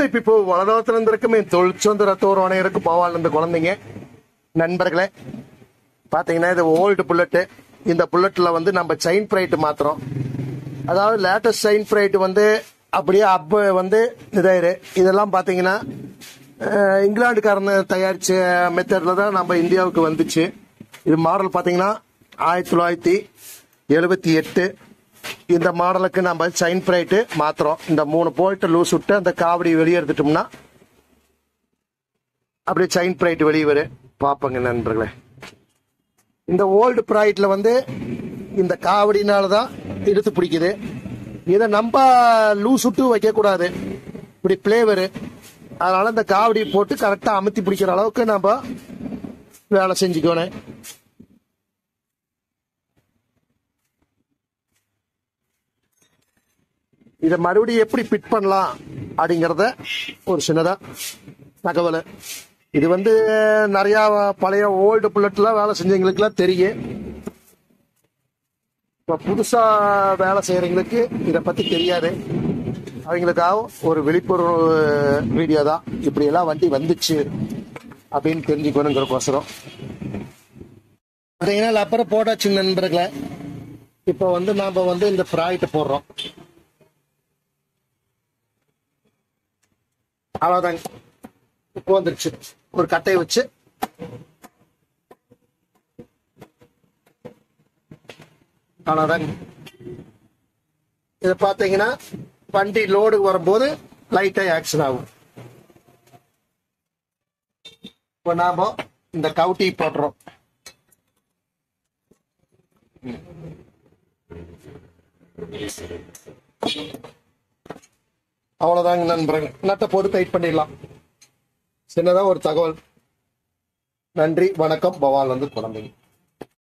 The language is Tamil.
இப்போ வளதோத்துல இருந்திருக்கும் என் தொழிற்சொந்த ரத்தோர் அனைவருக்கும் பவால் இருந்த குழந்தைங்க நண்பர்களே பாத்தீங்கன்னா இது ஓல்டு புல்லட்டு இந்த புல்லட்ல வந்து நம்ம செயின் பிரைட் மாத்துறோம் அதாவது லேட்டஸ்ட் செயின் பிரைட் வந்து அப்படியே அப்ப வந்து இதாயிரு இதெல்லாம் பாத்தீங்கன்னா அஹ், இங்கிலாந்துக்காரன் தயாரிச்ச மெத்தட்ல தான் நம்ம இந்தியாவுக்கு வந்துச்சு இது மாடல் பாத்தீங்கன்னா ஆயிரத்தி தொள்ளாயிரத்தி எழுபத்தி எட்டு இந்த மாடலுக்கு நம்ம செயின் பிரைட்டு மாத்துறோம் இந்த மூணு போல்ட்டு லூஸ் விட்டு அந்த காவடி வெளியே எடுத்துட்டோம்னா அப்படியே செயின் பிரைட் வெளியே வரும் பார்ப்போங்க நண்பர்களே இந்த ஓல்டு ப்ராய்ட்ல வந்து இந்த காவடினால தான் இழுத்து பிடிக்குது இதை நம்ம லூஸ் விட்டு வைக்கக்கூடாது இப்படி பிளேவரு அதனால இந்த காவடி போட்டு கரெக்டாக அமுத்தி பிடிக்கிற அளவுக்கு நம்ம வேலை செஞ்சுக்கணும் இதை மறுபடியும் எப்படி ஃபிட் பண்ணலாம் அப்படிங்கிறத ஒரு சின்னதா தகவல் இது வந்து நிறைய பழைய ஓல்டு புல்லட்லாம் வேலை செஞ்சவங்களுக்குலாம் தெரியும் இப்போ புதுசா வேலை செய்யறவங்களுக்கு இதை பத்தி தெரியாது அவங்களுக்காக ஒரு விழிப்புணர்வு வீடியோ தான் இப்படி எல்லாம் வண்டி வந்துச்சு அப்படின்னு தெரிஞ்சுக்கணுங்கிறக்கோசரம் பார்த்தீங்கன்னா அப்புறம் போட்டாச்சு நண்பர்களே இப்போ வந்து நாம வந்து இந்த ப்ராய்ட்டு போடுறோம் அவ்வளோதாங்க இப்போ வந்துருச்சு ஒரு கட்டையை வச்சு அவ்வளோதாங்க இதை பார்த்தீங்கன்னா வண்டி லோடு வரும்போது லைட்டாக ஆக்ஷன் ஆகும் இப்போ நாம இந்த கவுட்டி போடுறோம் அவ்வளோதாங்க நண்பர்கள் நட்டை போட்டு டைட் பண்ணிடலாம் சின்னதாக ஒரு தகவல் நன்றி வணக்கம் பவால் வந்து குழந்தைங்க